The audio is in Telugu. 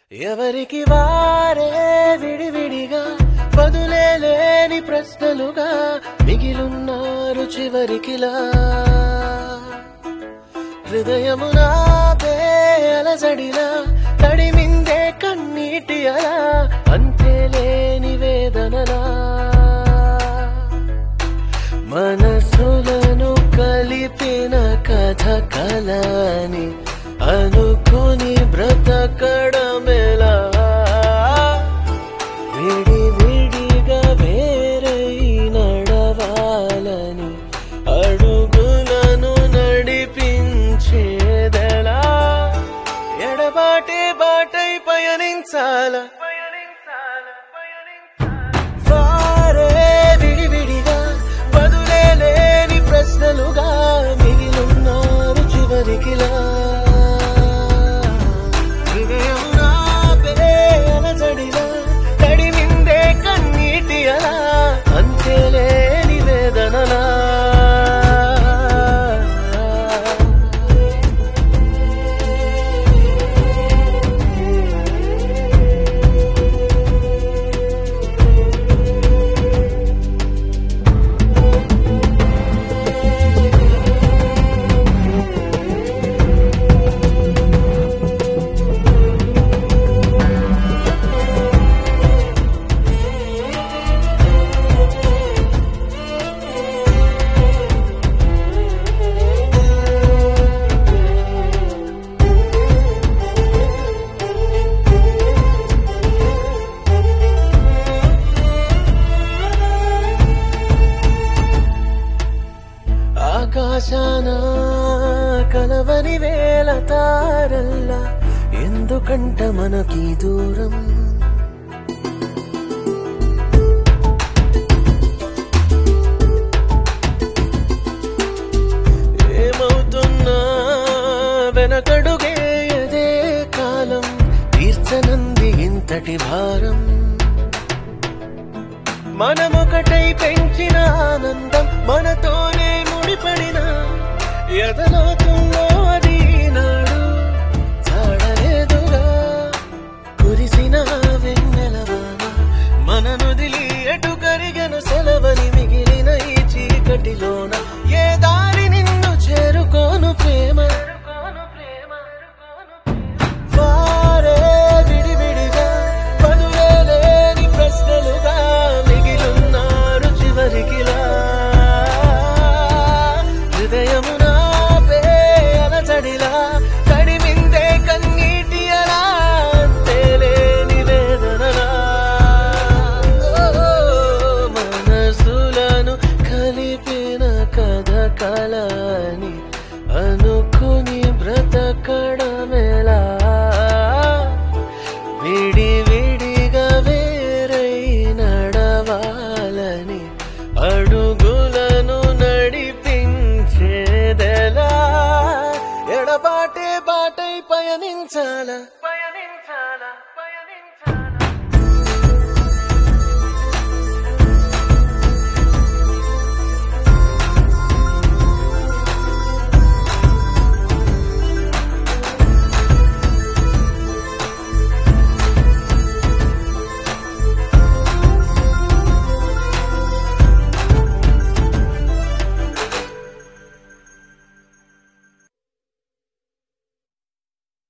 ఎవరికి వారే విడివిడిగా బదులే లేని ప్రశ్నలుగా మిగిలున్నారు చివరికిలా హృదయమునాపే అలజడిలా తడిమిందే కన్నీటి అలా అంతే లేని వేదనలా మనసులను కలిపిన కథ కలని అనుకుని బ్రతకడమెలా విడి విడిగా వేరై నడవాలని అడుగులను నడిపించేదెలా ఎడబాటే బాటై పయనించాల వారే విడివిడిగా బదులే లేని ప్రశ్నలుగా మిగిలున్నారు చివరికిలా హృదయమునాపే అలజడిలా తడిమిందే కన్నీటి అలా అంతే లేని వేదనలా ఆకాశాన కలవని వేల తారల్లా ఎందుకంట మనకి దూరం ఏమవుతున్నా వెనకడుగేయదే కాలం తీర్చనంది ఇంతటి భారం మనమొకటై పెంచిన ఆనందం మనతోనే ముడిపడిన ఎదలోతుల్లో అది నాడు చాడలేదుగా కురిసిన వెన్నెలవాన మన నుదిలి ఎటు కరిగను సెలవని మిగిలిన ఈ చీకటిలోన ఏ దారి నిన్ను చేరుకోను ప్రేమ వారే విడివిడిగా పదులే లేని ప్రశ్నలుగా మిగిలున్నారు చివరికిలా హృదయమునాపే అలచడిలా తడిమిందే కన్నీటి అలా అంతేలేని వేదనలా ఓ, మనసులను కలిపిన కథ కలని అనుకుని బ్రతకడమెలా విడి విడిగా వేరై నడవాలని అడుగులను నడిపించేదెలా ఎడబాటే బాటై పయనించాల పయనించాల